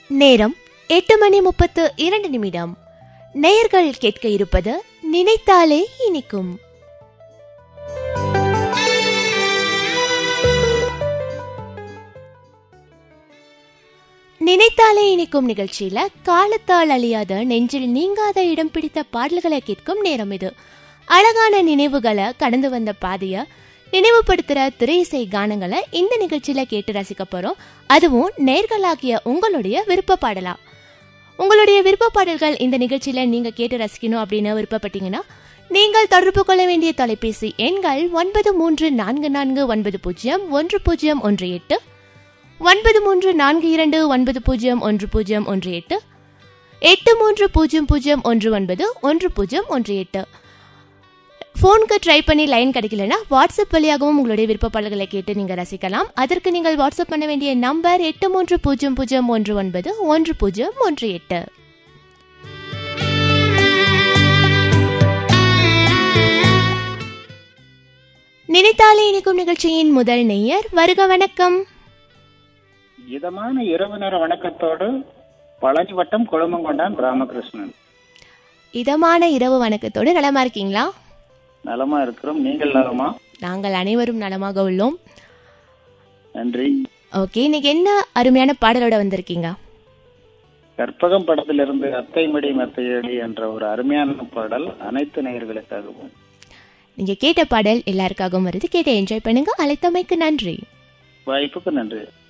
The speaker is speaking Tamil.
நேரம் எட்டு மணி முப்பத்து இரண்டு நிமிடம் நேயர்கள் கேட்க இருப்பது நினைத்தாலே இனிக்கும் நினைத்தாலே இனிக்கும் நிகழ்ச்சியில காலத்தால் அழியாத நெஞ்சில் நீங்காத இடம் பிடித்த பாடல்களை கேட்கும் நேரம் இது அழகான நினைவுகளை கடந்து வந்த பாதைய நினைவுபடுத்துற திரை இசை கானங்களை இந்த நிகழ்ச்சியில கேட்டு ரசிக்க போறோம் அதுவும் நேர்களாகிய உங்களுடைய விருப்ப பாடலா உங்களுடைய விருப்ப பாடல்கள் இந்த நிகழ்ச்சியில நீங்க கேட்டு ரசிக்கணும் அப்படின்னு விருப்பப்பட்டீங்கன்னா நீங்கள் தொடர்பு கொள்ள வேண்டிய தொலைபேசி எண்கள் ஒன்பது மூன்று நான்கு நான்கு ஒன்பது பூஜ்ஜியம் ஒன்று பூஜ்ஜியம் ஒன்று எட்டு ஒன்பது மூன்று நான்கு இரண்டு ஒன்பது பூஜ்ஜியம் ஒன்று பூஜ்ஜியம் ஒன்று எட்டு எட்டு மூன்று பூஜ்ஜியம் பூஜ்ஜியம் ஒன்று ஒன்பது ஒன்று பூஜ்ஜியம் ஒன்று எட்டு ஃபோனுக்கு ட்ரை பண்ணி லைன் கிடைக்கலனா வாட்ஸ்அப் வழியாகவும் உங்களுடைய விருப்ப பாடல்களை கேட்டு நீங்கள் ரசிக்கலாம் அதற்கு நீங்கள் வாட்ஸ்அப் பண்ண வேண்டிய நம்பர் எட்டு மூன்று பூஜ்ஜியம் பூஜ்ஜியம் ஒன்று ஒன்பது ஒன்று பூஜ்ஜியம் ஒன்று எட்டு நினைத்தாலே இனிக்கும் நிகழ்ச்சியின் முதல் நேயர் வருக வணக்கம் இதமான இரவு நேர வணக்கத்தோடு பழனி வட்டம் குளமங்கொண்டான் ராமகிருஷ்ணன் இதமான இரவு வணக்கத்தோடு நலமா இருக்கீங்களா நலமா இருக்கிறோம் நீங்கள் நலமா நாங்கள் அனைவரும் நலமாக உள்ளோம் நன்றி ஓகே இன்னைக்கு என்ன அருமையான பாடலோட வந்திருக்கீங்க கற்பகம் படத்திலிருந்து அத்தை மடி மெத்தையடி என்ற ஒரு அருமையான பாடல் அனைத்து நேயர்களுக்காகவும் நீங்க கேட்ட பாடல் எல்லாருக்காகவும் வருது கேட்டு என்ஜாய் பண்ணுங்க அழைத்தமைக்கு நன்றி வாய்ப்புக்கு நன்றி